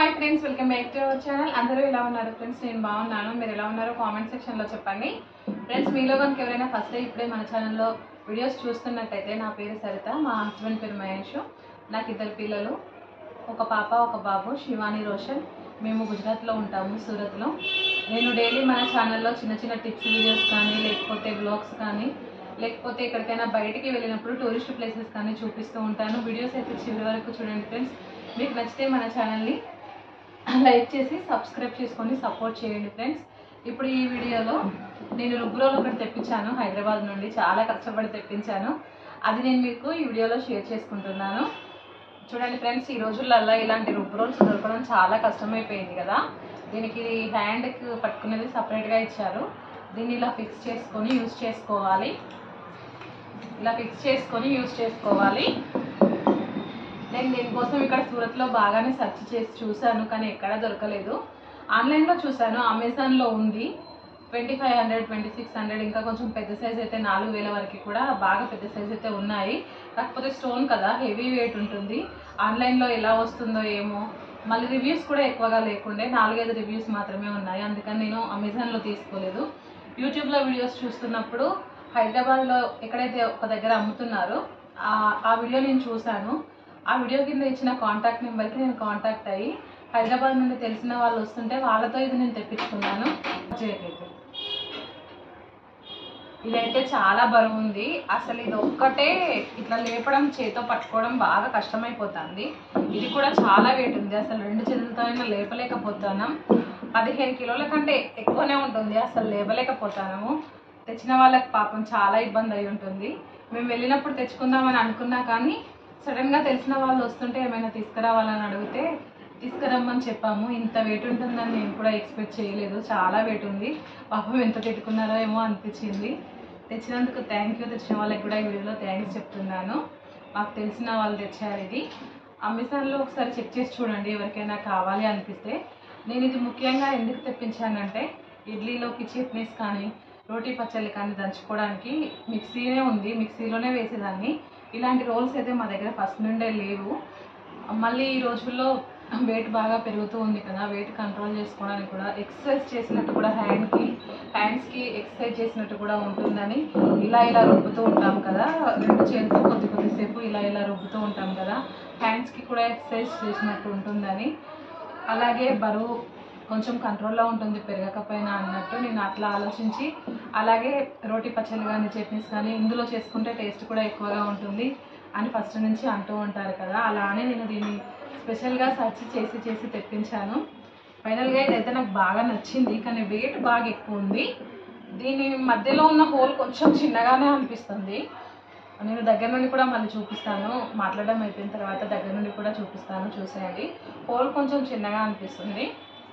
hi friends welcome back to our channel అందరూ ఎలా ఉన్నారు ఫ్రెండ్స్ నేను బాగున్నాను మీరు ఎలా ఉన్నారో కామెంట్ సెక్షన్లో చెప్పండి ఫ్రెండ్స్ మీలో కనుక ఎవరైనా ఫస్ట్ టైం ఇప్పుడే మన ఛానల్లో వీడియోస్ చూస్తున్నట్టయితే నా పేరు సరిత మా హస్బెండ్ పేరు మహేష్ నాకు ఇద్దరు పిల్లలు ఒక పాప ఒక బాబు శివాని రోషన్ మేము గుజరాత్లో ఉంటాము సూరత్లో నేను డైలీ మన ఛానల్లో చిన్న చిన్న టిప్స్ వీడియోస్ కానీ లేకపోతే బ్లాగ్స్ కానీ లేకపోతే ఎక్కడికైనా బయటికి వెళ్ళినప్పుడు టూరిస్ట్ ప్లేసెస్ కానీ చూపిస్తూ ఉంటాను వీడియోస్ అయితే చివరి వరకు చూడండి ఫ్రెండ్స్ మీకు నచ్చితే మన ఛానల్ని లైక్ చేసి సబ్స్క్రైబ్ చేసుకొని సపోర్ట్ చేయండి ఫ్రెండ్స్ ఇప్పుడు ఈ వీడియోలో నేను రుబ్బురోలు ఒకటి తెప్పించాను హైదరాబాద్ నుండి చాలా కష్టపడి తెప్పించాను అది నేను మీకు ఈ వీడియోలో షేర్ చేసుకుంటున్నాను చూడండి ఫ్రెండ్స్ ఈ రోజులల్లో ఇలాంటి రుబ్బు రోల్స్ దొరకడం చాలా కష్టమైపోయింది కదా దీనికి హ్యాండ్కి పట్టుకునేది సపరేట్గా ఇచ్చారు దీన్ని ఇలా ఫిక్స్ చేసుకొని యూజ్ చేసుకోవాలి ఇలా ఫిక్స్ చేసుకొని యూజ్ చేసుకోవాలి నేను దీనికోసం ఇక్కడ సూరత్లో బాగానే సెర్చ్ చేసి చూశాను కానీ ఎక్కడా దొరకలేదు ఆన్లైన్లో చూశాను అమెజాన్లో ఉంది twenty five hundred twenty six hundred ఇంకా కొంచెం పెద్ద సైజ్ అయితే నాలుగు వేల వరకు కూడా బాగా పెద్ద సైజ్ అయితే ఉన్నాయి కాకపోతే స్టోన్ కదా హెవీ వెయిట్ ఉంటుంది ఆన్లైన్లో ఎలా వస్తుందో ఏమో మళ్ళీ రివ్యూస్ కూడా ఎక్కువగా లేకుండే నాలుగైదు రివ్యూస్ మాత్రమే ఉన్నాయి అందుకని నేను అమెజాన్లో తీసుకోలేదు యూట్యూబ్లో వీడియోస్ చూస్తున్నప్పుడు హైదరాబాద్లో ఎక్కడైతే ఒక దగ్గర అమ్ముతున్నారో ఆ- ఆ వీడియో నేను చూశాను ఆ వీడియో కింద ఇచ్చిన కాంటాక్ట్ నెంబర్కి నేను కాంటాక్ట్ అయ్యి హైదరాబాద్ నుండి తెలిసిన వాళ్ళు వస్తుంటే వాళ్ళతో ఇది నేను తెప్పించుకున్నాను చేయట్లేదు ఇదైతే చాలా బరువు ఉంది అసలు ఇది ఒక్కటే ఇట్లా లేపడం చేతో పట్టుకోవడం బాగా కష్టమైపోతుంది ఇది కూడా చాలా వెయిట్ ఉంది అసలు రెండు చేతులతో అయినా లేపలేకపోతున్నాం పదిహేను కిలోల కంటే ఎక్కువనే ఉంటుంది అసలు లేపలేకపోతున్నాము తెచ్చిన వాళ్ళకి పాపం చాలా ఇబ్బంది అయి ఉంటుంది మేము వెళ్ళినప్పుడు తెచ్చుకుందామని అనుకున్నా కానీ సడన్గా తెలిసిన వాళ్ళు వస్తుంటే ఏమైనా తీసుకురావాలని అడిగితే తీసుకురమ్మని చెప్పాము ఇంత వెయిట్ ఉంటుందని నేను కూడా ఎక్స్పెక్ట్ చేయలేదు చాలా వెయిట్ ఉంది పాపం ఎంత పెట్టుకున్నారో ఏమో అనిపించింది తెచ్చినందుకు థ్యాంక్ యూ తెచ్చిన వాళ్ళకి కూడా ఈ వీడియోలో థ్యాంక్స్ చెప్తున్నాను మాకు తెలిసిన వాళ్ళు తెచ్చారు ఇది అమెజాన్లో ఒకసారి చెక్ చేసి చూడండి ఎవరికైనా కావాలి అనిపిస్తే నేను ఇది ముఖ్యంగా ఎందుకు తెప్పించానంటే ఇడ్లీలోకి చట్నీస్ కానీ రోటీ పచ్చళ్ళు కానీ దంచుకోవడానికి మిక్సీనే ఉంది మిక్సీలోనే వేసేదాన్ని ఇలాంటి రోల్స్ అయితే మా దగ్గర ఫస్ట్ నుండే లేవు మళ్ళీ ఈ రోజుల్లో వెయిట్ బాగా పెరుగుతూ ఉంది కదా వెయిట్ కంట్రోల్ చేసుకోవడానికి కూడా ఎక్సర్సైజ్ చేసినట్టు కూడా హ్యాండ్కి హ్యాండ్స్కి ఎక్సర్సైజ్ చేసినట్టు కూడా ఉంటుందని ఇలా ఇలా రుబ్బుతూ ఉంటాం కదా రెండు చేతులు కొద్ది కొద్దిసేపు ఇలా ఇలా రుబ్బుతూ ఉంటాం కదా హ్యాండ్స్కి కూడా ఎక్సర్సైజ్ చేసినట్టు ఉంటుందని అలాగే బరువు కొంచెం కంట్రోల్లో ఉంటుంది పెరగకపోయినా అన్నట్టు నేను అట్లా ఆలోచించి అలాగే రోటి పచ్చళ్ళు కానీ చట్నీస్ కానీ ఇందులో చేసుకుంటే టేస్ట్ కూడా ఎక్కువగా ఉంటుంది అని ఫస్ట్ నుంచి అంటూ ఉంటారు కదా అలానే నేను దీన్ని స్పెషల్గా సర్చ్ చేసి చేసి తెప్పించాను ఫైనల్గా ఇదైతే నాకు బాగా నచ్చింది కానీ వెయిట్ బాగా ఎక్కువ ఉంది దీని మధ్యలో ఉన్న హోల్ కొంచెం చిన్నగానే అనిపిస్తుంది నేను దగ్గర నుండి కూడా మళ్ళీ చూపిస్తాను మాట్లాడడం అయిపోయిన తర్వాత దగ్గర నుండి కూడా చూపిస్తాను చూసేయండి హోల్ కొంచెం చిన్నగా అనిపిస్తుంది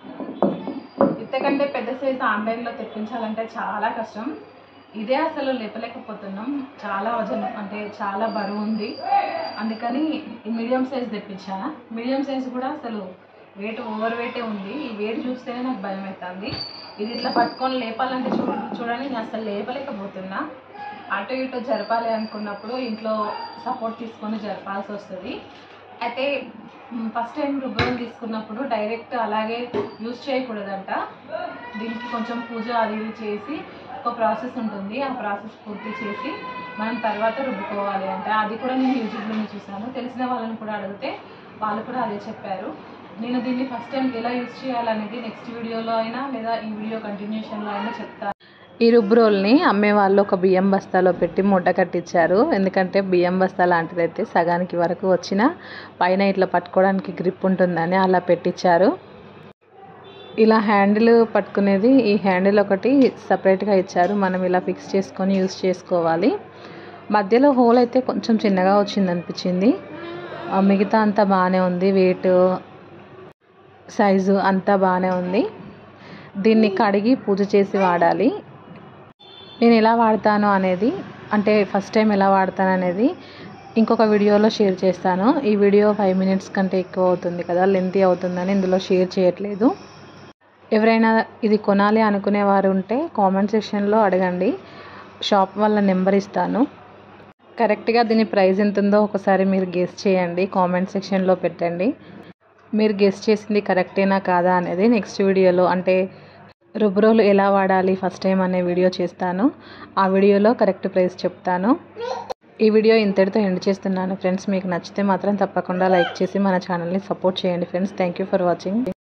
ఇంతకంటే పెద్ద సైజు ఆన్లైన్లో తెప్పించాలంటే చాలా కష్టం ఇదే అసలు లేపలేకపోతున్నాం చాలా వజన్ అంటే చాలా బరువు ఉంది అందుకని ఈ మీడియం సైజ్ తెప్పించాను మీడియం సైజ్ కూడా అసలు వెయిట్ ఓవర్ వెయిటే ఉంది ఈ వెయిట్ చూస్తేనే నాకు భయం అవుతుంది ఇది ఇట్లా పట్టుకొని లేపాలంటే చూ చూడండి నేను అసలు లేపలేకపోతున్నా అటు ఇటు జరపాలి అనుకున్నప్పుడు ఇంట్లో సపోర్ట్ తీసుకొని జరపాల్సి వస్తుంది అయితే ఫస్ట్ టైం రుబ్బరం తీసుకున్నప్పుడు డైరెక్ట్ అలాగే యూజ్ చేయకూడదంట దీనికి కొంచెం పూజ అది ఇది చేసి ఒక ప్రాసెస్ ఉంటుంది ఆ ప్రాసెస్ పూర్తి చేసి మనం తర్వాత రుబ్బుకోవాలి అంటే అది కూడా నేను యూట్యూబ్లోనే చూసాను తెలిసిన వాళ్ళని కూడా అడిగితే వాళ్ళు కూడా అదే చెప్పారు నేను దీన్ని ఫస్ట్ టైం ఎలా యూజ్ చేయాలనేది నెక్స్ట్ వీడియోలో అయినా లేదా ఈ వీడియో కంటిన్యూషన్లో అయినా చెప్తాను ఈ రుబ్బు రోల్ని అమ్మే వాళ్ళు ఒక బియ్యం బస్తాలో పెట్టి మూట కట్టించారు ఎందుకంటే బియ్యం బస్తా లాంటిదైతే సగానికి వరకు వచ్చిన పైన ఇట్లా పట్టుకోవడానికి గ్రిప్ ఉంటుందని అలా పెట్టించారు ఇలా హ్యాండిల్ పట్టుకునేది ఈ హ్యాండిల్ ఒకటి సపరేట్గా ఇచ్చారు మనం ఇలా ఫిక్స్ చేసుకొని యూస్ చేసుకోవాలి మధ్యలో హోల్ అయితే కొంచెం చిన్నగా వచ్చింది అనిపించింది ఆ మిగతా అంతా బాగానే ఉంది వెయిట్ సైజు అంతా బాగానే ఉంది దీన్ని కడిగి పూజ చేసి వాడాలి నేను ఎలా వాడతాను అనేది అంటే ఫస్ట్ టైం ఎలా వాడతాను అనేది ఇంకొక వీడియోలో షేర్ చేస్తాను ఈ వీడియో ఫైవ్ మినిట్స్ కంటే ఎక్కువ అవుతుంది కదా లెంతీ అవుతుందని ఇందులో షేర్ చేయట్లేదు ఎవరైనా ఇది కొనాలి అనుకునే వారు ఉంటే కామెంట్ సెక్షన్లో అడగండి షాప్ వాళ్ళ నెంబర్ ఇస్తాను కరెక్ట్గా దీని ప్రైస్ ఎంత ఉందో ఒకసారి మీరు గెస్ చేయండి కామెంట్ సెక్షన్లో పెట్టండి మీరు గెస్ట్ చేసింది కరెక్టేనా కాదా అనేది నెక్స్ట్ వీడియోలో అంటే రుబ్రోలు ఎలా వాడాలి ఫస్ట్ టైం అనే వీడియో చేస్తాను ఆ వీడియోలో కరెక్ట్ ప్రైస్ చెప్తాను ఈ వీడియో ఇంతటితో ఎండ్ చేస్తున్నాను ఫ్రెండ్స్ మీకు నచ్చితే మాత్రం తప్పకుండా లైక్ చేసి మన ఛానల్ని సపోర్ట్ చేయండి friends thank you for watching